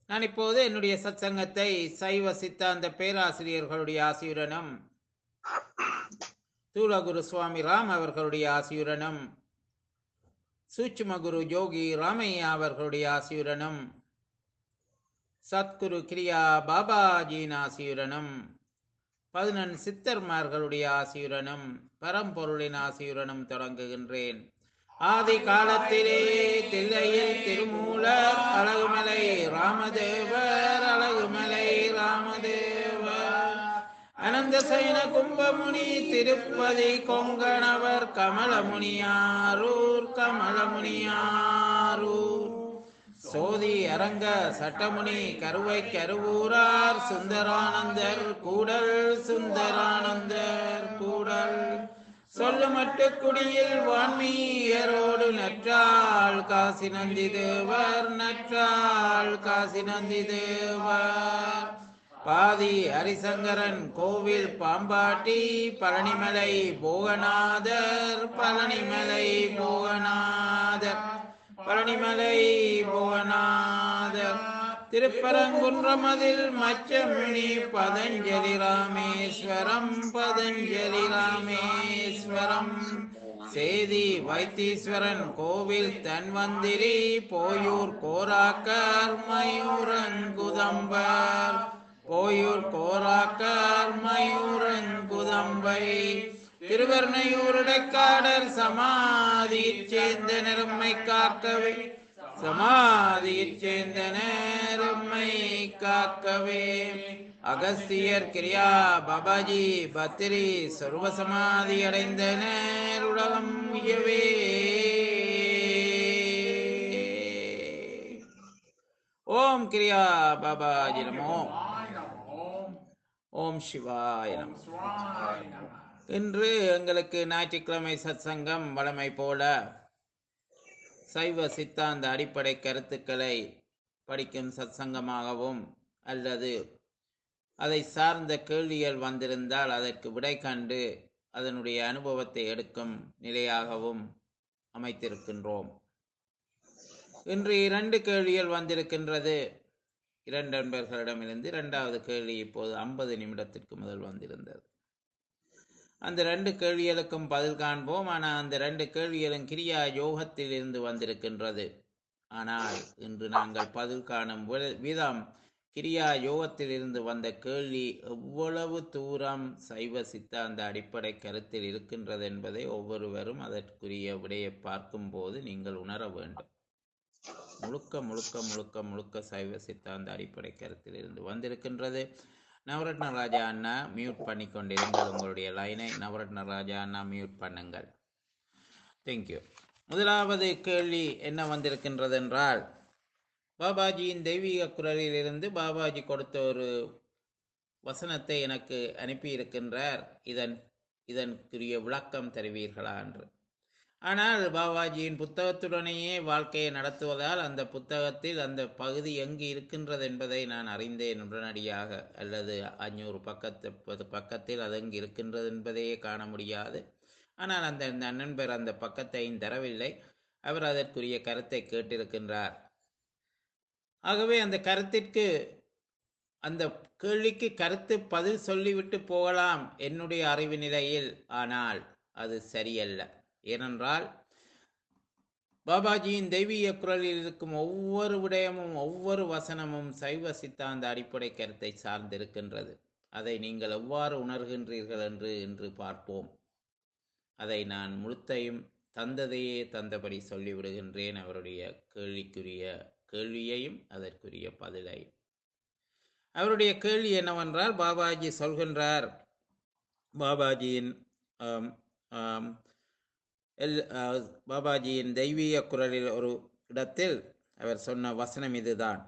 நான் இப்போது என்னுடைய சத்சங்கத்தை சைவ சித்தாந்த பேராசிரியர்களுடைய ஆசியுடனும் தூலகுரு சுவாமி ராம் அவர்களுடைய ஆசியுடனும் சூட்சும குரு யோகி ராமையா அவர்களுடைய ஆசியுடனும் சத்குரு கிரியா பாபாஜியின் ஆசியுடனும் பதினெண் சித்தர்மார்களுடைய ஆசியுடனும் பரம்பொருளின் ஆசியுடனும் தொடங்குகின்றேன் ஆதி காலத்திலே தில்லையில் திருமூலர் அழகுமலை ராமதேவர் அழகுமலை ராமதேவர் அனந்த சயன கும்பமுனி திருப்பதி கொங்கணவர் கமலமுனியாரூர் கமலமுனியாரூர் சோதி அரங்க சட்டமுனி கருவை கருவூரார் சுந்தரானந்தர் கூடல் சுந்தரானந்தர் கூடல் சொல்லுமட்டு குடியில் வான்மீயரோடு நற்றாள் காசி நந்தி தேவர் நற்றாள் காசி நந்தி தேவர் பாதி ஹரிசங்கரன் கோவில் பாம்பாட்டி பழனிமலை போகநாதர் பழனிமலை போகநாதர் பழனிமலை போகநாதர் திருப்பரங்குன்றமதில் மச்சமுனி பதஞ்சலி ராமேஸ்வரம் பதஞ்சலி ராமேஸ்வரம் சேதி வைத்தீஸ்வரன் கோவில் தன்வந்திரி போயூர் கோராக்கர் மயூரங்குதம்பர் போயூர் கோராக்கர் மயூரங்குதம்பை திருவர்ணையூருடைக்காடர் சமாதியைச் சேர்ந்த நிறம்மை காக்கவே சமாதியைச் சேர்ந்த நேரம்மை காக்கவே அகஸ்தியர் கிரியா பாபாஜி பத்திரி சர்வ சமாதி அடைந்த நேருலகம் உயவே ஓம் கிரியா பாபாஜி நமோ ஓம் சிவாய நமோ இன்று எங்களுக்கு ஞாயிற்றுக்கிழமை சத்சங்கம் வழமை போல சைவ சித்தாந்த அடிப்படை கருத்துக்களை படிக்கும் சத்சங்கமாகவும் அல்லது அதை சார்ந்த கேள்விகள் வந்திருந்தால் அதற்கு விடை கண்டு அதனுடைய அனுபவத்தை எடுக்கும் நிலையாகவும் அமைத்திருக்கின்றோம் இன்று இரண்டு கேள்விகள் வந்திருக்கின்றது இரண்டு நண்பர்களிடமிருந்து இரண்டாவது கேள்வி இப்போது ஐம்பது நிமிடத்திற்கு முதல் வந்திருந்தது அந்த ரெண்டு கேள்விகளுக்கும் பதில் காண்போம் ஆனால் அந்த ரெண்டு கேள்விகளும் கிரியா யோகத்தில் இருந்து வந்திருக்கின்றது ஆனால் இன்று நாங்கள் பதில் காணும் விதம் கிரியா யோகத்தில் இருந்து வந்த கேள்வி எவ்வளவு தூரம் சைவ சித்தாந்த அடிப்படை கருத்தில் இருக்கின்றது என்பதை ஒவ்வொருவரும் அதற்குரிய விடையை பார்க்கும்போது நீங்கள் உணர வேண்டும் முழுக்க முழுக்க முழுக்க முழுக்க சைவ சித்தாந்த அடிப்படை கருத்தில் இருந்து வந்திருக்கின்றது நவரத்ன ராஜா அண்ணா மியூட் பண்ணி கொண்டிருங்கள் உங்களுடைய லைனை நவரத்ன ராஜா அண்ணா மியூட் பண்ணுங்கள் தேங்க்யூ முதலாவது கேள்வி என்ன வந்திருக்கின்றது என்றால் பாபாஜியின் தெய்வீக குரலில் இருந்து பாபாஜி கொடுத்த ஒரு வசனத்தை எனக்கு அனுப்பியிருக்கின்றார் இதன் இதற்குரிய விளக்கம் தருவீர்களா என்று ஆனால் பாபாஜியின் புத்தகத்துடனேயே வாழ்க்கையை நடத்துவதால் அந்த புத்தகத்தில் அந்த பகுதி எங்கு இருக்கின்றது என்பதை நான் அறிந்தேன் உடனடியாக அல்லது அஞ்சூறு பக்கத்து பக்கத்தில் அது எங்கு இருக்கின்றது என்பதையே காண முடியாது ஆனால் அந்த அந்த நண்பர் அந்த பக்கத்தையும் தரவில்லை அவர் அதற்குரிய கருத்தை கேட்டிருக்கின்றார் ஆகவே அந்த கருத்திற்கு அந்த கேள்விக்கு கருத்து பதில் சொல்லிவிட்டு போகலாம் என்னுடைய அறிவு நிலையில் ஆனால் அது சரியல்ல ஏனென்றால் பாபாஜியின் தெய்வீக குரலில் இருக்கும் ஒவ்வொரு விடயமும் ஒவ்வொரு வசனமும் சைவ சித்தாந்த அடிப்படை கருத்தை சார்ந்திருக்கின்றது அதை நீங்கள் எவ்வாறு உணர்கின்றீர்கள் என்று இன்று பார்ப்போம் அதை நான் முழுத்தையும் தந்ததையே தந்தபடி சொல்லிவிடுகின்றேன் அவருடைய கேள்விக்குரிய கேள்வியையும் அதற்குரிய பதிலையும் அவருடைய கேள்வி என்னவென்றால் பாபாஜி சொல்கின்றார் பாபாஜியின் எல் பாபாஜியின் தெய்வீக குரலில் ஒரு இடத்தில் அவர் சொன்ன வசனம் இதுதான்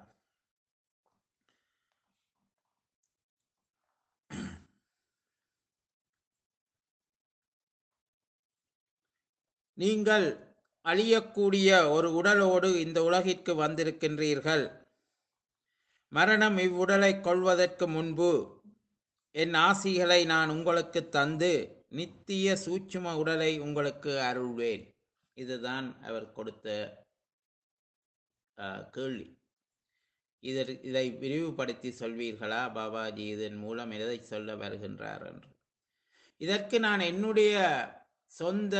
நீங்கள் அழியக்கூடிய ஒரு உடலோடு இந்த உலகிற்கு வந்திருக்கின்றீர்கள் மரணம் இவ்வுடலை கொள்வதற்கு முன்பு என் ஆசிகளை நான் உங்களுக்கு தந்து நித்திய சூட்சும உடலை உங்களுக்கு அருள்வேன் இதுதான் அவர் கொடுத்த கேள்வி இதர் இதை விரிவுபடுத்தி சொல்வீர்களா பாபாஜி இதன் மூலம் எதை சொல்ல வருகின்றார் என்று இதற்கு நான் என்னுடைய சொந்த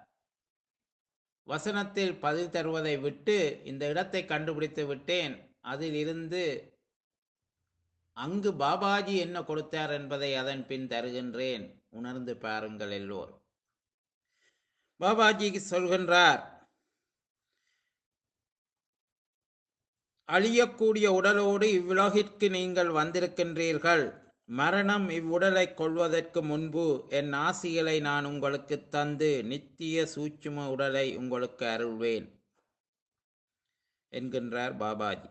வசனத்தில் பதில் தருவதை விட்டு இந்த இடத்தை கண்டுபிடித்து விட்டேன் அதிலிருந்து அங்கு பாபாஜி என்ன கொடுத்தார் என்பதை அதன் பின் தருகின்றேன் உணர்ந்து பாருங்கள் எல்லோரும் பாபாஜி சொல்கின்றார் அழியக்கூடிய உடலோடு இவ்வுலகிற்கு நீங்கள் வந்திருக்கின்றீர்கள் மரணம் இவ்வுடலை கொள்வதற்கு முன்பு என் ஆசிகளை நான் உங்களுக்கு தந்து நித்திய சூட்சும உடலை உங்களுக்கு அருள்வேன் என்கின்றார் பாபாஜி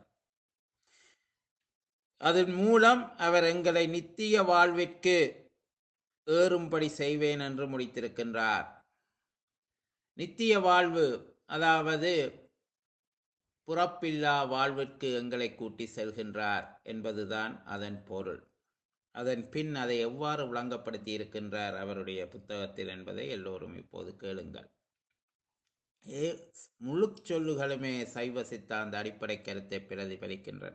அதன் மூலம் அவர் எங்களை நித்திய வாழ்விற்கு ஏறும்படி செய்வேன் என்று முடித்திருக்கின்றார் நித்திய வாழ்வு அதாவது புறப்பில்லா வாழ்விற்கு எங்களை கூட்டி செல்கின்றார் என்பதுதான் அதன் பொருள் அதன் பின் அதை எவ்வாறு விளங்கப்படுத்தி இருக்கின்றார் அவருடைய புத்தகத்தில் என்பதை எல்லோரும் இப்போது கேளுங்கள் ஏ முழு சொல்லுகளுமே சைவ சித்தாந்த அடிப்படை கருத்தை பிரதிபலிக்கின்றன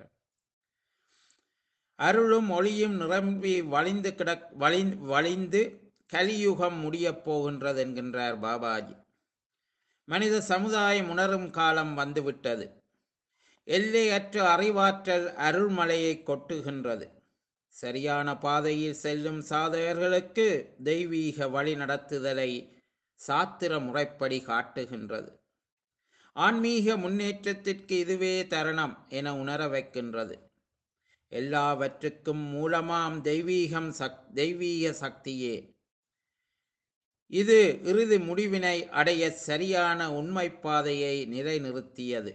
அருளும் ஒளியும் நிரம்பி வழிந்து கிடக் வழி வழிந்து கலியுகம் முடியப் போகின்றது என்கின்றார் பாபாஜி மனித சமுதாயம் உணரும் காலம் வந்துவிட்டது எல்லையற்ற அறிவாற்றல் அருள்மலையை கொட்டுகின்றது சரியான பாதையில் செல்லும் சாதகர்களுக்கு தெய்வீக வழி நடத்துதலை சாத்திர முறைப்படி காட்டுகின்றது ஆன்மீக முன்னேற்றத்திற்கு இதுவே தருணம் என உணர வைக்கின்றது எல்லாவற்றுக்கும் மூலமாம் தெய்வீகம் சக் தெய்வீக சக்தியே இது இறுதி முடிவினை அடைய சரியான உண்மை பாதையை நிலைநிறுத்தியது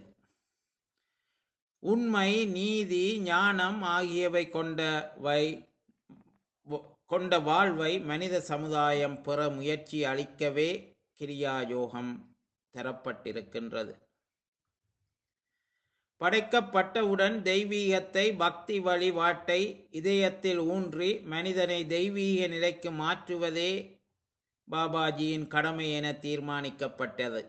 உண்மை நீதி ஞானம் ஆகியவை கொண்டவை கொண்ட வாழ்வை மனித சமுதாயம் பெற முயற்சி அளிக்கவே கிரியா யோகம் தரப்பட்டிருக்கின்றது படைக்கப்பட்டவுடன் தெய்வீகத்தை பக்தி வழிபாட்டை இதயத்தில் ஊன்றி மனிதனை தெய்வீக நிலைக்கு மாற்றுவதே பாபாஜியின் கடமை என தீர்மானிக்கப்பட்டது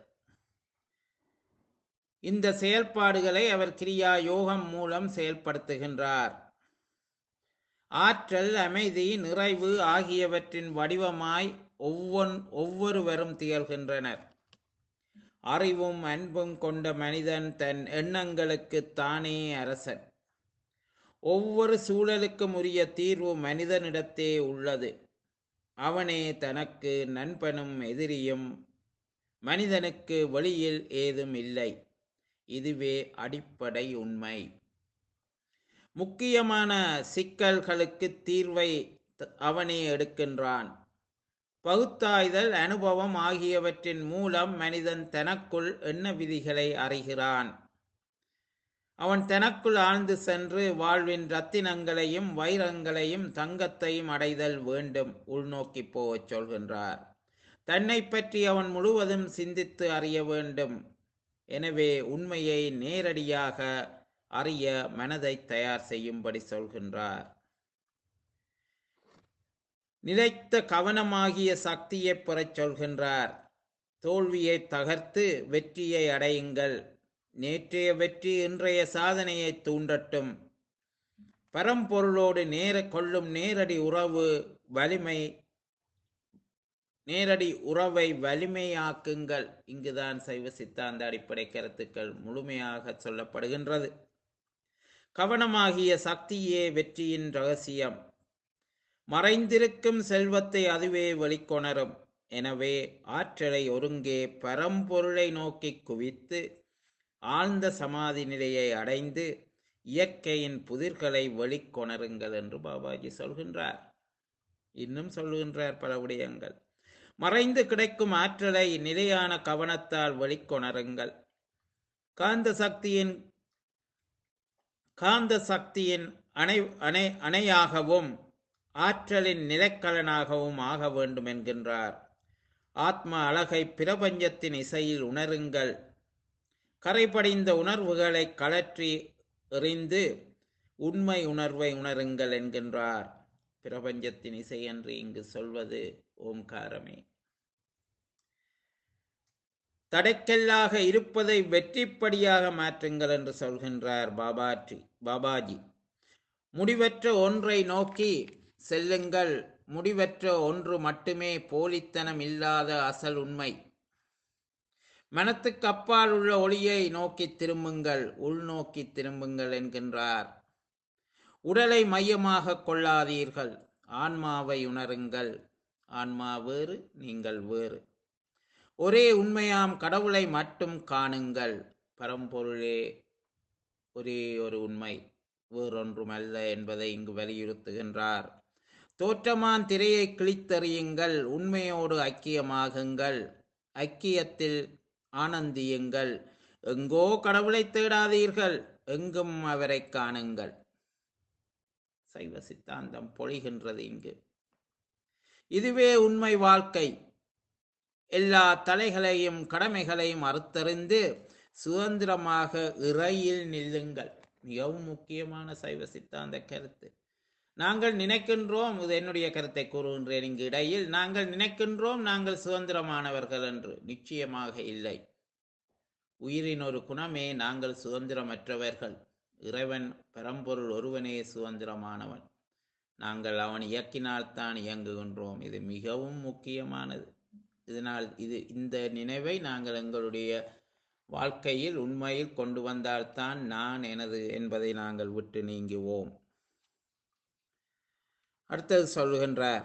இந்த செயல்பாடுகளை அவர் கிரியா யோகம் மூலம் செயல்படுத்துகின்றார் ஆற்றல் அமைதி நிறைவு ஆகியவற்றின் வடிவமாய் ஒவ்வொன் ஒவ்வொருவரும் திகழ்கின்றனர் அறிவும் அன்பும் கொண்ட மனிதன் தன் எண்ணங்களுக்கு தானே அரசன் ஒவ்வொரு சூழலுக்கும் உரிய தீர்வு மனிதனிடத்தே உள்ளது அவனே தனக்கு நண்பனும் எதிரியும் மனிதனுக்கு வெளியில் ஏதும் இல்லை இதுவே அடிப்படை உண்மை முக்கியமான சிக்கல்களுக்கு தீர்வை அவனே எடுக்கின்றான் பகுத்தாய்தல் அனுபவம் ஆகியவற்றின் மூலம் மனிதன் தனக்குள் எண்ண விதிகளை அறிகிறான் அவன் தனக்குள் ஆழ்ந்து சென்று வாழ்வின் ரத்தினங்களையும் வைரங்களையும் தங்கத்தையும் அடைதல் வேண்டும் உள்நோக்கி போகச் சொல்கின்றார் தன்னை பற்றி அவன் முழுவதும் சிந்தித்து அறிய வேண்டும் எனவே உண்மையை நேரடியாக அறிய மனதை தயார் செய்யும்படி சொல்கின்றார் நிலைத்த கவனமாகிய சக்தியை பெறச் சொல்கின்றார் தோல்வியை தகர்த்து வெற்றியை அடையுங்கள் நேற்றைய வெற்றி இன்றைய சாதனையை தூண்டட்டும் பரம்பொருளோடு நேர கொள்ளும் நேரடி உறவு வலிமை நேரடி உறவை வலிமையாக்குங்கள் இங்குதான் சைவ சித்தாந்த அடிப்படை கருத்துக்கள் முழுமையாக சொல்லப்படுகின்றது கவனமாகிய சக்தியே வெற்றியின் ரகசியம் மறைந்திருக்கும் செல்வத்தை அதுவே வெளிக்கொணரும் எனவே ஆற்றலை ஒருங்கே பரம்பொருளை நோக்கி குவித்து ஆழ்ந்த சமாதி நிலையை அடைந்து இயற்கையின் புதிர்களை வெளிக்கொணருங்கள் என்று பாபாஜி சொல்கின்றார் இன்னும் சொல்கின்றார் பல விடயங்கள் மறைந்து கிடைக்கும் ஆற்றலை நிலையான கவனத்தால் வெளிக்கொணருங்கள் காந்த சக்தியின் காந்த சக்தியின் அணை அணை அணையாகவும் ஆற்றலின் நிலைக்கலனாகவும் ஆக வேண்டும் என்கின்றார் ஆத்ம அழகை பிரபஞ்சத்தின் இசையில் உணருங்கள் கரைபடிந்த உணர்வுகளை கலற்றி எறிந்து உண்மை உணர்வை உணருங்கள் என்கின்றார் பிரபஞ்சத்தின் இசை என்று இங்கு சொல்வது ஓம்காரமே தடைக்கல்லாக இருப்பதை வெற்றிப்படியாக மாற்றுங்கள் என்று சொல்கின்றார் பாபாஜி பாபாஜி முடிவற்ற ஒன்றை நோக்கி செல்லுங்கள் முடிவற்ற ஒன்று மட்டுமே போலித்தனம் இல்லாத அசல் உண்மை மனத்துக்கு அப்பால் உள்ள ஒளியை நோக்கி திரும்புங்கள் உள்நோக்கி திரும்புங்கள் என்கின்றார் உடலை மையமாக கொள்ளாதீர்கள் ஆன்மாவை உணருங்கள் ஆன்மா வேறு நீங்கள் வேறு ஒரே உண்மையாம் கடவுளை மட்டும் காணுங்கள் பரம்பொருளே ஒரே ஒரு உண்மை வேறொன்றுமல்ல என்பதை இங்கு வலியுறுத்துகின்றார் தோற்றமான் திரையை கிழித்தறியுங்கள் உண்மையோடு ஐக்கியமாகுங்கள் ஐக்கியத்தில் ஆனந்தியுங்கள் எங்கோ கடவுளை தேடாதீர்கள் எங்கும் அவரை காணுங்கள் சைவ சித்தாந்தம் பொழிகின்றது இங்கு இதுவே உண்மை வாழ்க்கை எல்லா தலைகளையும் கடமைகளையும் அறுத்தறிந்து சுதந்திரமாக இறையில் நில்லுங்கள் மிகவும் முக்கியமான சைவ சித்தாந்த கருத்து நாங்கள் நினைக்கின்றோம் இது என்னுடைய கருத்தை கூறுகின்றேன் இங்கு இடையில் நாங்கள் நினைக்கின்றோம் நாங்கள் சுதந்திரமானவர்கள் என்று நிச்சயமாக இல்லை உயிரின் ஒரு குணமே நாங்கள் சுதந்திரமற்றவர்கள் இறைவன் பரம்பொருள் ஒருவனே சுதந்திரமானவன் நாங்கள் அவன் இயக்கினால்தான் இயங்குகின்றோம் இது மிகவும் முக்கியமானது இதனால் இது இந்த நினைவை நாங்கள் எங்களுடைய வாழ்க்கையில் உண்மையில் கொண்டு வந்தால்தான் நான் எனது என்பதை நாங்கள் விட்டு நீங்குவோம் அடுத்தது சொல்கின்றார்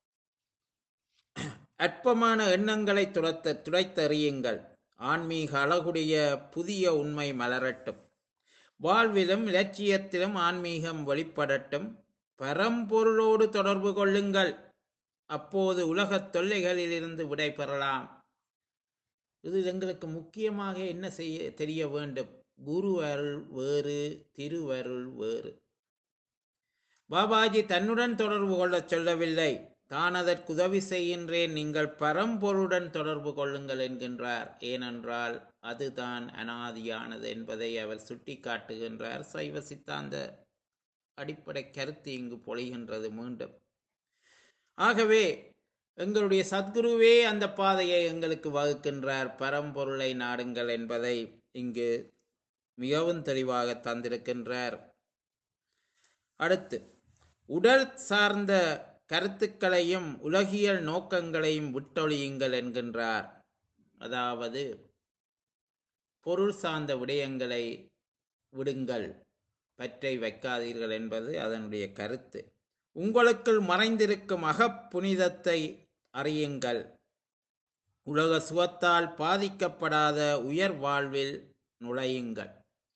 அற்பமான எண்ணங்களை துடைத்த துடைத்தறியுங்கள் ஆன்மீக அழகுடைய புதிய உண்மை மலரட்டும் வாழ்விலும் இலட்சியத்திலும் ஆன்மீகம் வெளிப்படட்டும் பரம்பொருளோடு தொடர்பு கொள்ளுங்கள் அப்போது உலகத் தொல்லைகளிலிருந்து விடை பெறலாம் இது எங்களுக்கு முக்கியமாக என்ன செய்ய தெரிய வேண்டும் குரு அருள் வேறு திருவருள் வேறு பாபாஜி தன்னுடன் தொடர்பு கொள்ளச் சொல்லவில்லை தான் அதற்கு உதவி செய்கின்றேன் நீங்கள் பரம்பொருளுடன் தொடர்பு கொள்ளுங்கள் என்கின்றார் ஏனென்றால் அதுதான் அனாதியானது என்பதை அவர் சுட்டிக்காட்டுகின்றார் சைவ சித்தாந்த அடிப்படை கருத்து இங்கு பொழிகின்றது மீண்டும் ஆகவே எங்களுடைய சத்குருவே அந்த பாதையை எங்களுக்கு வகுக்கின்றார் பரம்பொருளை நாடுங்கள் என்பதை இங்கு மிகவும் தெளிவாக தந்திருக்கின்றார் அடுத்து உடல் சார்ந்த கருத்துக்களையும் உலகியல் நோக்கங்களையும் விட்டொழியுங்கள் என்கின்றார் அதாவது பொருள் சார்ந்த விடயங்களை விடுங்கள் பற்றை வைக்காதீர்கள் என்பது அதனுடைய கருத்து உங்களுக்குள் மறைந்திருக்கும் அகப்புனிதத்தை அறியுங்கள் உலக சுகத்தால் பாதிக்கப்படாத உயர் வாழ்வில் நுழையுங்கள்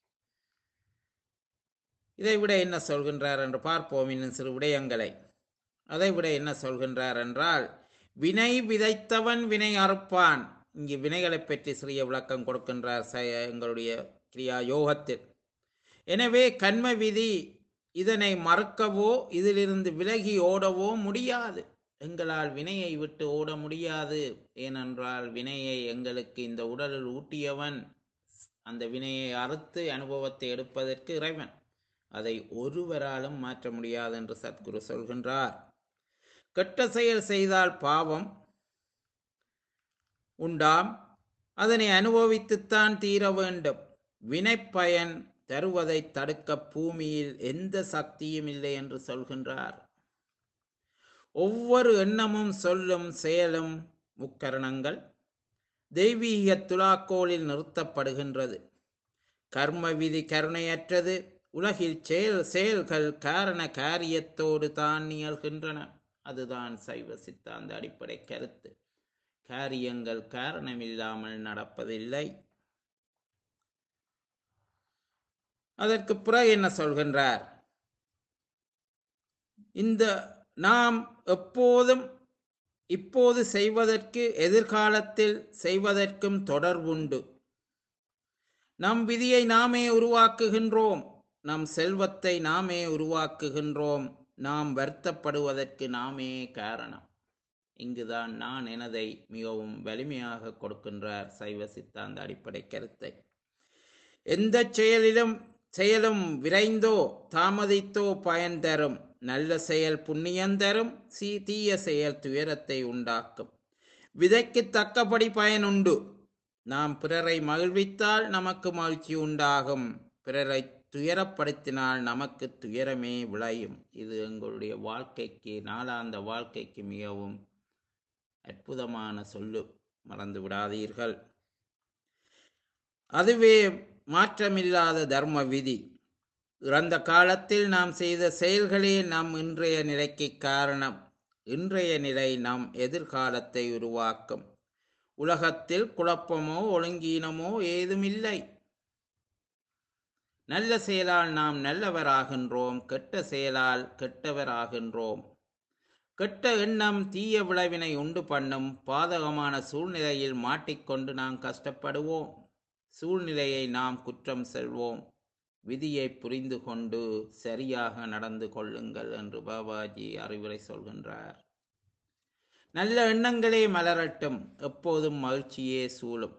இதை விட என்ன சொல்கின்றார் என்று பார்ப்போம் இன்னும் சிறு விடயங்களை அதை விட என்ன சொல்கின்றார் என்றால் வினை விதைத்தவன் வினை அறுப்பான் இங்கு வினைகளை பற்றி சிறிய விளக்கம் கொடுக்கின்றார் ச- எங்களுடைய கிரியா யோகத்தில் எனவே கண்ம விதி இதனை மறக்கவோ இதிலிருந்து விலகி ஓடவோ முடியாது எங்களால் வினையை விட்டு ஓட முடியாது ஏனென்றால் வினையை எங்களுக்கு இந்த உடலில் ஊட்டியவன் அந்த வினையை அறுத்து அனுபவத்தை எடுப்பதற்கு இறைவன் அதை ஒருவராலும் மாற்ற முடியாது என்று சத்குரு சொல்கின்றார் கெட்ட செயல் செய்தால் பாவம் உண்டாம் அதனை அனுபவித்துத்தான் தீர வேண்டும் வினைப்பயன் தருவதை தடுக்க பூமியில் எந்த சக்தியும் இல்லை என்று சொல்கின்றார் ஒவ்வொரு எண்ணமும் சொல்லும் செயலும் முக்கரணங்கள் தெய்வீக துலாக்கோலில் நிறுத்தப்படுகின்றது கர்ம விதி கருணையற்றது உலகில் செயல் செயல்கள் காரண காரியத்தோடு தான் நிகழ்கின்றன அதுதான் சைவ சித்தாந்த அடிப்படை கருத்து காரியங்கள் காரணமில்லாமல் நடப்பதில்லை அதற்கு பிறகு என்ன சொல்கின்றார் இந்த நாம் எப்போதும் இப்போது செய்வதற்கு எதிர்காலத்தில் செய்வதற்கும் தொடர்புண்டு நம் விதியை நாமே உருவாக்குகின்றோம் நம் செல்வத்தை நாமே உருவாக்குகின்றோம் நாம் வருத்தப்படுவதற்கு நாமே காரணம் இங்குதான் நான் எனதை மிகவும் வலிமையாக கொடுக்கின்றார் சைவ சித்தாந்த அடிப்படை கருத்தை எந்த செயலிலும் செயலும் விரைந்தோ தாமதித்தோ பயன் தரும் நல்ல செயல் புண்ணியம் தரும் சீ தீய செயல் துயரத்தை உண்டாக்கும் விதைக்கு தக்கபடி பயன் உண்டு நாம் பிறரை மகிழ்வித்தால் நமக்கு மகிழ்ச்சி உண்டாகும் பிறரை துயரப்படுத்தினால் நமக்கு துயரமே விளையும் இது எங்களுடைய வாழ்க்கைக்கு நாளாந்த வாழ்க்கைக்கு மிகவும் அற்புதமான சொல்லு மறந்து விடாதீர்கள் அதுவே மாற்றமில்லாத தர்ம விதி இறந்த காலத்தில் நாம் செய்த செயல்களே நம் இன்றைய நிலைக்கு காரணம் இன்றைய நிலை நம் எதிர்காலத்தை உருவாக்கும் உலகத்தில் குழப்பமோ ஒழுங்கீனமோ ஏதுமில்லை நல்ல செயலால் நாம் நல்லவராகின்றோம் கெட்ட செயலால் கெட்டவராகின்றோம் கெட்ட எண்ணம் தீய விளைவினை உண்டு பண்ணும் பாதகமான சூழ்நிலையில் மாட்டிக்கொண்டு நாம் கஷ்டப்படுவோம் சூழ்நிலையை நாம் குற்றம் செல்வோம் விதியை புரிந்து கொண்டு சரியாக நடந்து கொள்ளுங்கள் என்று பாபாஜி அறிவுரை சொல்கின்றார் நல்ல எண்ணங்களே மலரட்டும் எப்போதும் மகிழ்ச்சியே சூழும்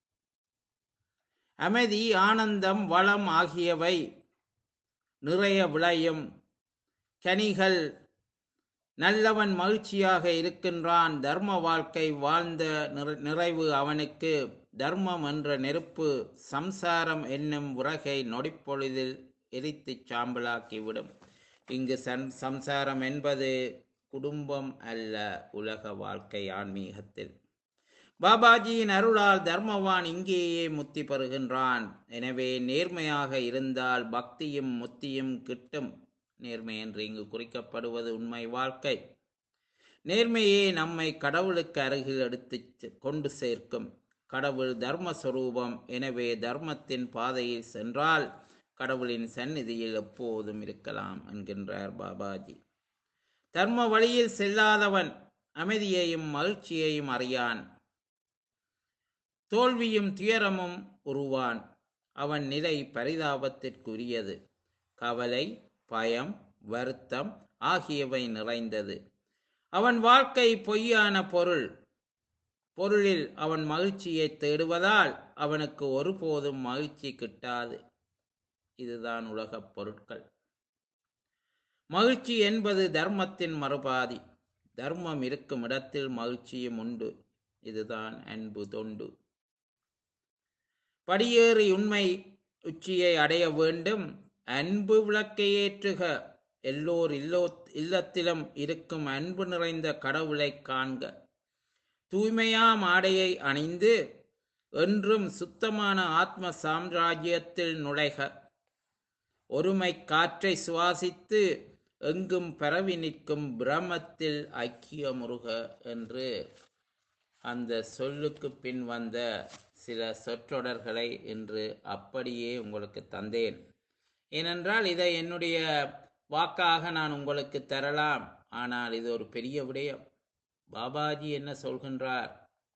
அமைதி ஆனந்தம் வளம் ஆகியவை நிறைய விளையும் கனிகள் நல்லவன் மகிழ்ச்சியாக இருக்கின்றான் தர்ம வாழ்க்கை வாழ்ந்த நிறை- நிறைவு அவனுக்கு தர்மம் என்ற நெருப்பு சம்சாரம் என்னும் உரகை நொடிப்பொழுதில் எரித்துச் சாம்பலாக்கிவிடும் இங்கு சன் சம்சாரம் என்பது குடும்பம் அல்ல உலக வாழ்க்கை ஆன்மீகத்தில் பாபாஜியின் அருளால் தர்மவான் இங்கேயே முத்தி பெறுகின்றான் எனவே நேர்மையாக இருந்தால் பக்தியும் முத்தியும் கிட்டும் நேர்மை என்று இங்கு குறிக்கப்படுவது உண்மை வாழ்க்கை நேர்மையே நம்மை கடவுளுக்கு அருகில் எடுத்து கொண்டு சேர்க்கும் கடவுள் தர்மஸ்வரூபம் எனவே தர்மத்தின் பாதையில் சென்றால் கடவுளின் சந்நிதியில் எப்போதும் இருக்கலாம் என்கின்றார் பாபாஜி தர்ம வழியில் செல்லாதவன் அமைதியையும் மகிழ்ச்சியையும் அறியான் தோல்வியும் துயரமும் உருவான் அவன் நிலை பரிதாபத்திற்குரியது கவலை பயம் வருத்தம் ஆகியவை நிறைந்தது அவன் வாழ்க்கை பொய்யான பொருள் பொருளில் அவன் மகிழ்ச்சியை தேடுவதால் அவனுக்கு ஒருபோதும் மகிழ்ச்சி கிட்டாது இதுதான் உலகப் பொருட்கள் மகிழ்ச்சி என்பது தர்மத்தின் மறுபாதி தர்மம் இருக்கும் இடத்தில் மகிழ்ச்சியும் உண்டு இதுதான் அன்பு தொண்டு படியேறி உண்மை உச்சியை அடைய வேண்டும் அன்பு விளக்கை ஏற்றுக எல்லோர் இல்லோ இல்லத்திலும் இருக்கும் அன்பு நிறைந்த கடவுளை காண்க தூய்மையாம் ஆடையை அணிந்து என்றும் சுத்தமான ஆத்ம சாம்ராஜ்யத்தில் நுழைக ஒருமை காற்றை சுவாசித்து எங்கும் பரவி நிற்கும் பிரமத்தில் ஐக்கியமுறுக என்று அந்த சொல்லுக்கு பின் வந்த சில சொற்றொடர்களை இன்று அப்படியே உங்களுக்கு தந்தேன் ஏனென்றால் இதை என்னுடைய வாக்காக நான் உங்களுக்கு தரலாம் ஆனால் இது ஒரு பெரிய விடயம் பாபாஜி என்ன சொல்கின்றார்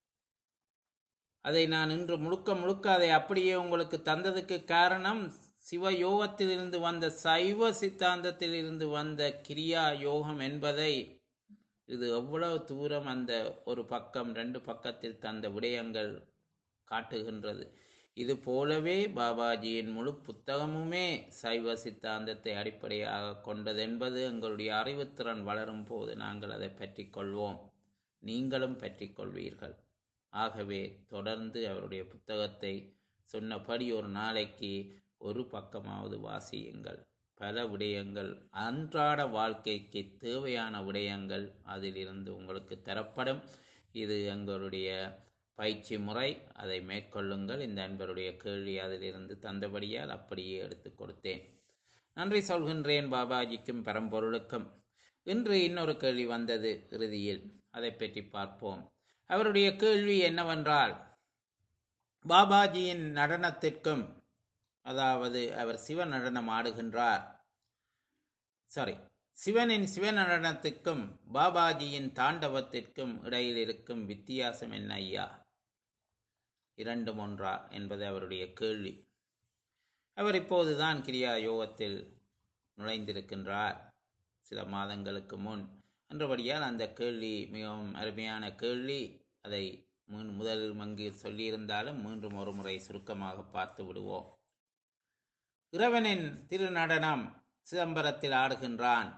அதை நான் இன்று முழுக்க முழுக்க அதை அப்படியே உங்களுக்கு தந்ததுக்கு காரணம் சிவ யோகத்திலிருந்து வந்த சைவ சித்தாந்தத்தில் இருந்து வந்த கிரியா யோகம் என்பதை இது எவ்வளவு தூரம் அந்த ஒரு பக்கம் ரெண்டு பக்கத்தில் தந்த விடயங்கள் காட்டுகின்றது இது போலவே பாபாஜியின் முழு புத்தகமுமே சைவ சித்தாந்தத்தை அடிப்படையாக கொண்டது என்பது எங்களுடைய அறிவுத்திறன் வளரும் போது நாங்கள் அதை பற்றி கொள்வோம் நீங்களும் பற்றி கொள்வீர்கள் ஆகவே தொடர்ந்து அவருடைய புத்தகத்தை சொன்னபடி ஒரு நாளைக்கு ஒரு பக்கமாவது வாசியுங்கள் பல விடயங்கள் அன்றாட வாழ்க்கைக்கு தேவையான விடயங்கள் அதிலிருந்து உங்களுக்கு தரப்படும் இது எங்களுடைய பயிற்சி முறை அதை மேற்கொள்ளுங்கள் இந்த அன்பருடைய கேள்வி அதிலிருந்து தந்தபடியால் அப்படியே எடுத்து கொடுத்தேன் நன்றி சொல்கின்றேன் பாபாஜிக்கும் பரம்பொருளுக்கும் இன்று இன்னொரு கேள்வி வந்தது இறுதியில் அதை பற்றி பார்ப்போம் அவருடைய கேள்வி என்னவென்றால் பாபாஜியின் நடனத்திற்கும் அதாவது அவர் சிவ நடனம் ஆடுகின்றார் சாரி சிவனின் சிவ நடனத்திற்கும் பாபாஜியின் தாண்டவத்திற்கும் இடையில் இருக்கும் வித்தியாசம் என்ன ஐயா இரண்டும் ஒன்றா என்பது அவருடைய கேள்வி அவர் இப்போதுதான் கிரியா யோகத்தில் நுழைந்திருக்கின்றார் சில மாதங்களுக்கு முன் என்றபடியால் அந்த கேள்வி மிகவும் அருமையான கேள்வி அதை முன் முதலில் மங்கு சொல்லியிருந்தாலும் மீண்டும் ஒரு முறை சுருக்கமாக பார்த்து விடுவோம் இறைவனின் திருநடனம் சிதம்பரத்தில் ஆடுகின்றான்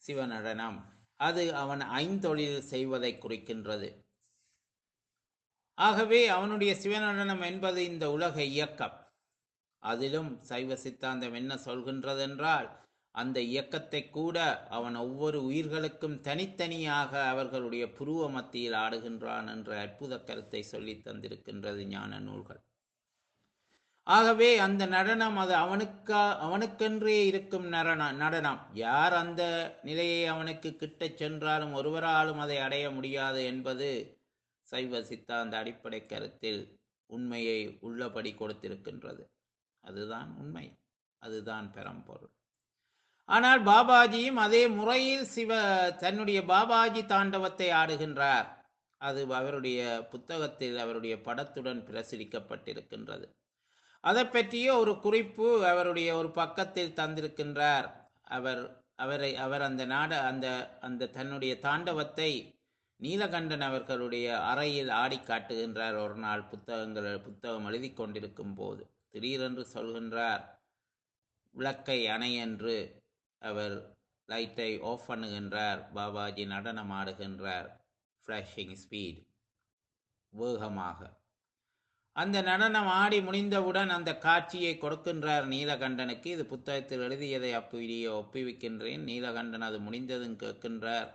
சிவநடனம் அது அவன் ஐந்தொழில் செய்வதை குறிக்கின்றது ஆகவே அவனுடைய சிவநடனம் என்பது இந்த உலக இயக்கம் அதிலும் சைவ சித்தாந்தம் என்ன சொல்கின்றது என்றால் அந்த இயக்கத்தை கூட அவன் ஒவ்வொரு உயிர்களுக்கும் தனித்தனியாக அவர்களுடைய புருவ மத்தியில் ஆடுகின்றான் என்ற அற்புத கருத்தை சொல்லி தந்திருக்கின்றது ஞான நூல்கள் ஆகவே அந்த நடனம் அது அவனுக்கா அவனுக்கென்றே இருக்கும் நடன நடனம் யார் அந்த நிலையை அவனுக்கு கிட்டச் சென்றாலும் ஒருவராலும் அதை அடைய முடியாது என்பது சைவ சித்தாந்த அடிப்படை கருத்தில் உண்மையை உள்ளபடி கொடுத்திருக்கின்றது அதுதான் உண்மை அதுதான் பெரம்பொருள் ஆனால் பாபாஜியும் அதே முறையில் சிவ தன்னுடைய பாபாஜி தாண்டவத்தை ஆடுகின்றார் அது அவருடைய புத்தகத்தில் அவருடைய படத்துடன் பிரசுரிக்கப்பட்டிருக்கின்றது அதை பற்றிய ஒரு குறிப்பு அவருடைய ஒரு பக்கத்தில் தந்திருக்கின்றார் அவர் அவரை அவர் அந்த நாட அந்த அந்த தன்னுடைய தாண்டவத்தை நீலகண்டன் அவர்களுடைய அறையில் ஆடி காட்டுகின்றார் ஒரு நாள் புத்தகங்கள் புத்தகம் எழுதி கொண்டிருக்கும் போது திடீரென்று சொல்கின்றார் விளக்கை அணை என்று அவர் லைட்டை ஆஃப் பண்ணுகின்றார் பாபாஜி நடனம் ஆடுகின்றார் ஃப்ளாஷிங் ஸ்பீட் வேகமாக அந்த நடனம் ஆடி முடிந்தவுடன் அந்த காட்சியை கொடுக்கின்றார் நீலகண்டனுக்கு இது புத்தகத்தில் எழுதியதை அப்படியே ஒப்புவிக்கின்றேன் நீலகண்டன் அது முடிந்ததும் கேட்கின்றார்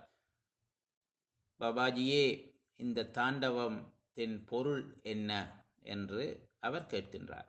பாபாஜியே இந்த தாண்டவம் தென் பொருள் என்ன என்று அவர் கேட்கின்றார்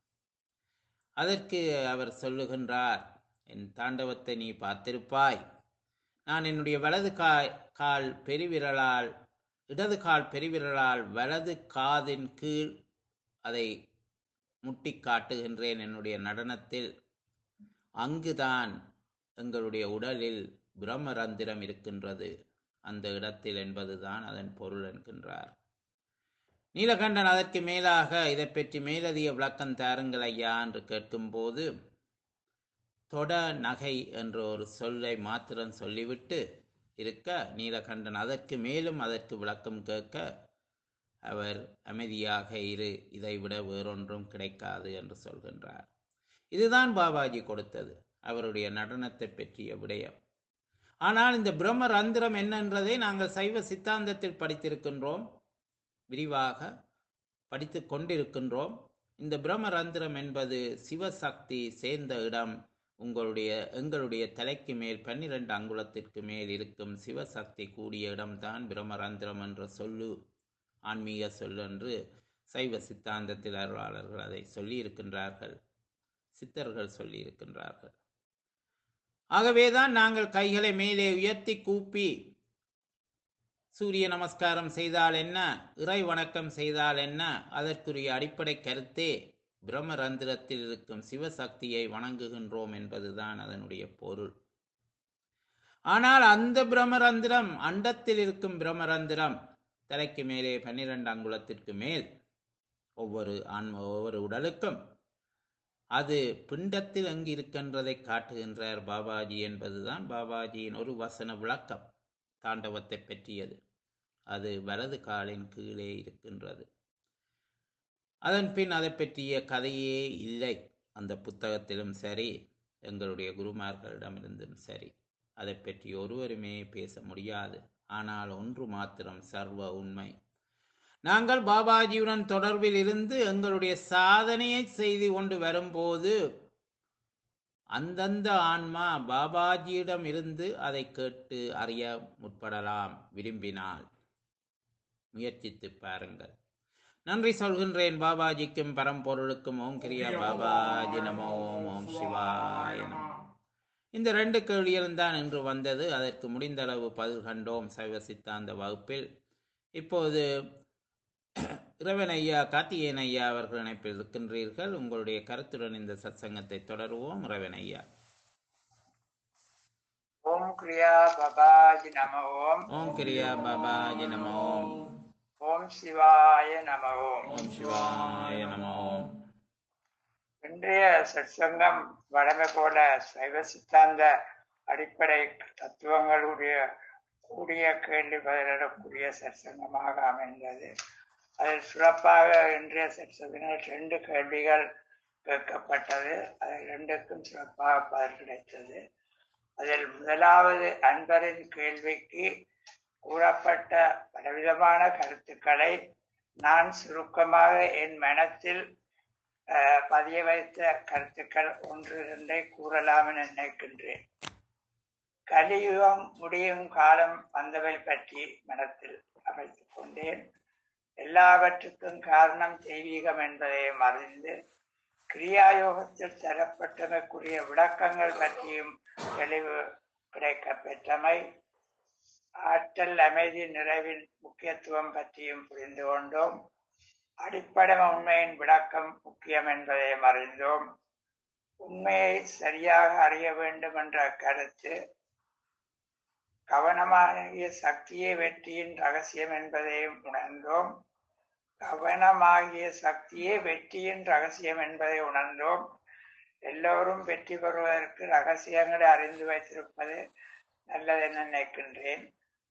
அதற்கு அவர் சொல்லுகின்றார் என் தாண்டவத்தை நீ பார்த்திருப்பாய் நான் என்னுடைய வலது கால் கால் பெருவிரலால் இடது கால் பெருவிரலால் வலது காதின் கீழ் அதை முட்டி காட்டுகின்றேன் என்னுடைய நடனத்தில் அங்குதான் எங்களுடைய உடலில் பிரம்மரந்திரம் இருக்கின்றது அந்த இடத்தில் என்பதுதான் அதன் பொருள் என்கின்றார் நீலகண்டன் அதற்கு மேலாக இதை பற்றி மேலதிக விளக்கம் தாருங்கள் ஐயா என்று கேட்கும்போது தொட நகை என்ற ஒரு சொல்லை மாத்திரம் சொல்லிவிட்டு இருக்க நீலகண்டன் அதற்கு மேலும் அதற்கு விளக்கம் கேட்க அவர் அமைதியாக இரு இதைவிட வேறொன்றும் கிடைக்காது என்று சொல்கின்றார் இதுதான் பாபாஜி கொடுத்தது அவருடைய நடனத்தை பற்றிய விடயம் ஆனால் இந்த பிரம்ம ரந்திரம் என்னன்றதை நாங்கள் சைவ சித்தாந்தத்தில் படித்திருக்கின்றோம் விரிவாக படித்து கொண்டிருக்கின்றோம் இந்த பிரம்ம ரந்திரம் என்பது சிவசக்தி சேர்ந்த இடம் உங்களுடைய எங்களுடைய தலைக்கு மேல் பன்னிரண்டு அங்குலத்திற்கு மேல் இருக்கும் சிவசக்தி கூடிய இடம்தான் பிரம்மரந்திரம் என்ற சொல்லு ஆன்மீக சொல் என்று சைவ சித்தாந்தத்தில் அருளாளர்கள் அதை சொல்லியிருக்கின்றார்கள் சித்தர்கள் சொல்லியிருக்கின்றார்கள் ஆகவேதான் நாங்கள் கைகளை மேலே உயர்த்தி கூப்பி சூரிய நமஸ்காரம் செய்தால் என்ன இறை வணக்கம் செய்தால் என்ன அதற்குரிய அடிப்படை கருத்தே பிரம்மரந்திரத்தில் இருக்கும் சிவசக்தியை வணங்குகின்றோம் என்பதுதான் அதனுடைய பொருள் ஆனால் அந்த பிரம்மரந்திரம் அண்டத்தில் இருக்கும் பிரம்மரந்திரம் தலைக்கு மேலே பன்னிரண்டு அங்குலத்திற்கு மேல் ஒவ்வொரு ஆன்ம ஒவ்வொரு உடலுக்கும் அது பிண்டத்தில் எங்கு இருக்கின்றதை காட்டுகின்றார் பாபாஜி என்பதுதான் பாபாஜியின் ஒரு வசன விளக்கம் தாண்டவத்தை பற்றியது அது வலது காலின் கீழே இருக்கின்றது அதன் பின் அதை பற்றிய கதையே இல்லை அந்த புத்தகத்திலும் சரி எங்களுடைய குருமார்களிடமிருந்தும் சரி அதை பற்றி ஒருவருமே பேச முடியாது ஆனால் ஒன்று மாத்திரம் சர்வ உண்மை நாங்கள் பாபாஜியுடன் தொடர்பில் இருந்து எங்களுடைய சாதனையை செய்து கொண்டு வரும்போது அந்தந்த ஆன்மா பாபாஜியிடம் இருந்து அதை கேட்டு அறிய முற்படலாம் விரும்பினால் முயற்சித்து பாருங்கள் நன்றி சொல்கின்றேன் பாபாஜிக்கும் பரம்பொருளுக்கும் ஓம் கிரியா பாபாஜி நமோ ஓம் ஓம் சிவாய நமோ இந்த ரெண்டு கேள்விகளும் தான் இன்று வந்தது அதற்கு முடிந்தளவு பதில் கண்டோம் சைவ சித்தாந்த வகுப்பில் இப்போது இறைவன் ஐயா கார்த்திகேயன் ஐயா அவர்கள் இணைப்பில் இருக்கின்றீர்கள் உங்களுடைய கருத்துடன் இந்த சத்சங்கத்தை தொடருவோம் இறைவன் ஐயா ஓம் கிரியா பபாஜி நம ஓம் ஓம் கிரியா பாபாஜி நமோ ஓம் ஓம் சிவாய நம ஓம் ஓம் சிவாய நமோ ஓம் இன்றைய சற்சங்கம் வழமை போல சைவ சித்தாந்த அடிப்படை தத்துவங்களுடைய கூடிய கேள்வி பதிலிடக்கூடிய சற்சங்கமாக அமைந்தது அதில் சிறப்பாக இன்றைய சற்சங்கத்தில் ரெண்டு கேள்விகள் கேட்கப்பட்டது அதில் ரெண்டுக்கும் சிறப்பாக பதில் கிடைத்தது அதில் முதலாவது அன்பரின் கேள்விக்கு கூறப்பட்ட பலவிதமான கருத்துக்களை நான் சுருக்கமாக என் மனத்தில் அஹ், பதிய வைத்த கருத்துக்கள் ஒன்று இரண்டை கூறலாம் என நினைக்கின்றேன் கலியுகம் முடியும் காலம் வந்தவை பற்றி மனத்தில் அமைத்துக் கொண்டேன் எல்லாவற்றுக்கும் காரணம் தெய்வீகம் என்பதையும் அறிந்து கிரியாயோகத்தில் தரப்பட்டமைக்குரிய விளக்கங்கள் பற்றியும் தெளிவு கிடைக்க பெற்றமை ஆற்றல் அமைதி நிறைவின் முக்கியத்துவம் பற்றியும் புரிந்து கொண்டோம் அடிப்படை உண்மையின் விளக்கம் முக்கியம் என்பதையும் அறிந்தோம் உண்மையை சரியாக அறிய வேண்டும் என்ற கருத்து கவனமாகிய சக்தியே வெற்றியின் ரகசியம் என்பதையும் உணர்ந்தோம் கவனமாகிய சக்தியே வெற்றியின் ரகசியம் என்பதை உணர்ந்தோம் எல்லோரும் வெற்றி பெறுவதற்கு ரகசியங்களை அறிந்து வைத்திருப்பது நல்லதென நினைக்கின்றேன்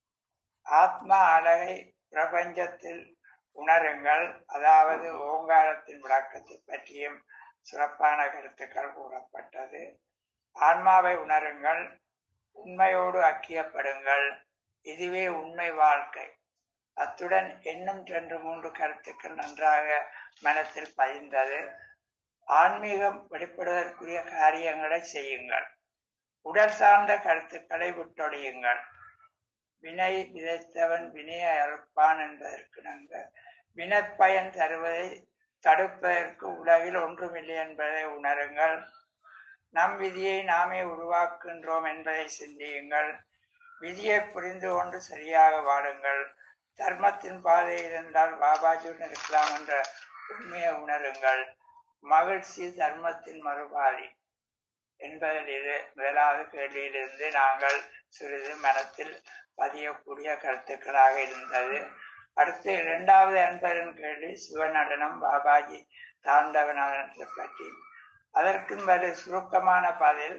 ஆத்மா அழகை பிரபஞ்சத்தில் உணருங்கள் அதாவது ஓங்காரத்தின் விளக்கத்தை பற்றியும் சிறப்பான கருத்துக்கள் கூறப்பட்டது ஆன்மாவை உணருங்கள் உண்மையோடு ஐக்கியப்படுங்கள் இதுவே உண்மை வாழ்க்கை அத்துடன் இன்னும் ரெண்டு மூன்று கருத்துக்கள் நன்றாக மனத்தில் பதிந்தது ஆன்மீகம் வெளிப்படுவதற்குரிய காரியங்களை செய்யுங்கள் உடல் சார்ந்த கருத்துக்களை விட்டொழியுங்கள் வினை விதைத்தவன் வினையை அறுப்பான் என்பதற்கு நாங்கள் வினப்பயன் தருவதை தடுப்பதற்கு உலகில் ஒன்றுமில்லை என்பதை உணருங்கள் நம் விதியை நாமே உருவாக்குகின்றோம் என்பதை சிந்தியுங்கள் விதியை புரிந்து கொண்டு சரியாக வாழுங்கள் தர்மத்தின் பாதையில் இருந்தால் பாபாஜியுடன் இருக்கலாம் என்ற உண்மையை உணருங்கள் மகிழ்ச்சி தர்மத்தின் மறுபாதி என்பதில் இது முதலாவது கேள்வியிலிருந்து நாங்கள் சிறிது மனத்தில் பதியக்கூடிய கருத்துக்களாக இருந்தது அடுத்து இரண்டாவது அன்பரின் கேள்வி சிவநடனம் பாபாஜி தாண்டவ நடனத்தை பற்றி அதற்கும் வரு சுருக்கமான பதில்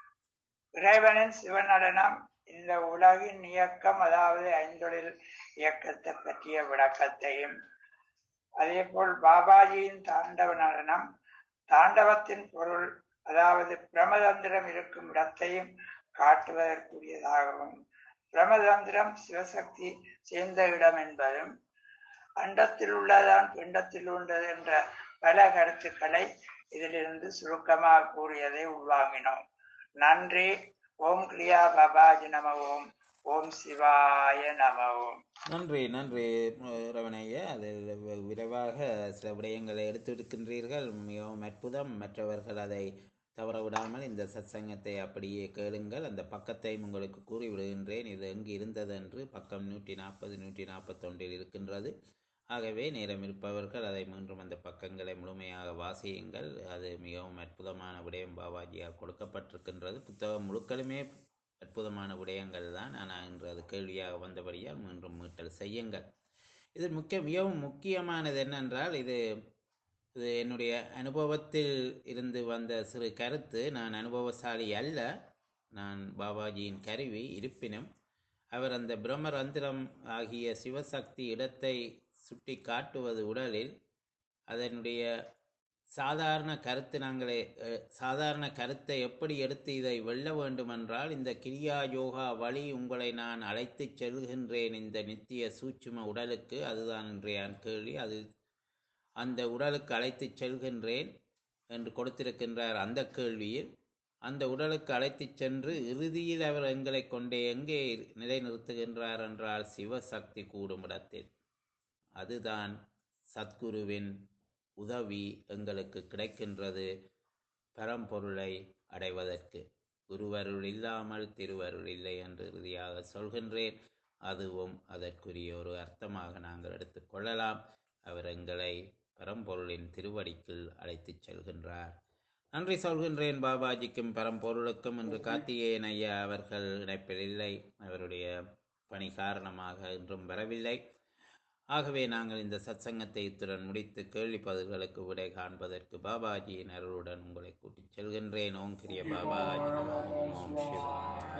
இறைவனின் சிவநடனம் இந்த உலகின் இயக்கம் அதாவது ஐந்தொழில் இயக்கத்தை பற்றிய விளக்கத்தையும் அதே போல் பாபாஜியின் தாண்டவ நடனம் தாண்டவத்தின் பொருள் அதாவது பிரமதந்திரம் இருக்கும் இடத்தையும் காட்டுவதற்குரியதாகவும் பிரமதந்திரம் சிவசக்தி சேர்ந்த இடம் என்பதும் அண்டத்தில் உள்ளதான் பிண்டத்தில் உள்ளது என்ற பல கருத்துக்களை இதிலிருந்து சுருக்கமாக கூறியதை உள்வாங்கினோம் நன்றி ஓம் கிரியா பாபாஜி நம ஓம் ஓம் சிவாய நம ஓம் நன்றி நன்றி அஹ், ரமணையா அது வி- விரைவாக சில விடயங்களை எடுத்திருக்கின்றீர்கள் மிகவும் அற்புதம் மற்றவர்கள் அதை தவற விடாமல் இந்த சத்சங்கத்தை அப்படியே கேளுங்கள் அந்த பக்கத்தையும் உங்களுக்கு கூறி விடுகின்றேன் இது எங்கு இருந்தது என்று பக்கம் நூற்றி நாற்பது நூற்றி நாற்பத்தொன்றில் இருக்கின்றது ஆகவே நேரம் இருப்பவர்கள் அதை மீண்டும் அந்த பக்கங்களை முழுமையாக வாசியுங்கள் அது மிகவும் அற்புதமான விடயம் பாபாஜியால் கொடுக்கப்பட்டிருக்கின்றது புத்தகம் முழுக்களுமே அற்புதமான விடயங்கள் தான் ஆனால் இன்று அது கேள்வியாக வந்தபடியால் மீண்டும் மீட்டல் செய்யுங்கள் இது முக்கிய மிகவும் முக்கியமானது என்னென்றால் இது இது என்னுடைய அனுபவத்தில் இருந்து வந்த சிறு கருத்து நான் அனுபவசாலி அல்ல நான் பாபாஜியின் கருவி இருப்பினும் அவர் அந்த பிரம்மரந்திரம் ஆகிய சிவசக்தி இடத்தை சுட்டி காட்டுவது உடலில் அதனுடைய சாதாரண கருத்து நாங்களே அஹ், சாதாரண கருத்தை எப்படி எடுத்து இதை வெல்ல வேண்டுமென்றால் இந்த கிரியா யோகா வழி உங்களை நான் அழைத்துச் செல்கின்றேன் இந்த நித்திய சூட்சும உடலுக்கு அதுதான் இன்றைய கேள்வி அது அந்த உடலுக்கு அழைத்துச் செல்கின்றேன் என்று கொடுத்திருக்கின்றார் அந்த கேள்வியில் அந்த உடலுக்கு அழைத்துச் சென்று இறுதியில் அவர் எங்களை கொண்டே எங்கே நிலைநிறுத்துகின்றார் என்றால் சிவசக்தி கூடும் இடத்தில் அதுதான் சத்குருவின் உதவி எங்களுக்கு கிடைக்கின்றது பரம்பொருளை அடைவதற்கு குருவருள் இல்லாமல் திருவருள் இல்லை என்று இறுதியாக சொல்கின்றேன் அதுவும் அதற்குரிய ஒரு அர்த்தமாக நாங்கள் எடுத்துக்கொள்ளலாம் அவர் எங்களை பரம்பொருளின் திருவடிக்குள் அழைத்துச் செல்கின்றார் நன்றி சொல்கின்றேன் பாபாஜிக்கும் பரம்பொருளுக்கும் இன்று கார்த்திகேயன் ஐயா அவர்கள் இணைப்பில் இல்லை அவருடைய பணி காரணமாக இன்றும் வரவில்லை ஆகவே நாங்கள் இந்த சத்சங்கத்தை இத்துடன் முடித்து கேள்வி பதில்களுக்கு விடை காண்பதற்கு பாபாஜியின் அருளுடன் உங்களை கூட்டிச் செல்கின்றேன் ஓம் கிரிய பாபாஜி நமோ ஓம் சிவாய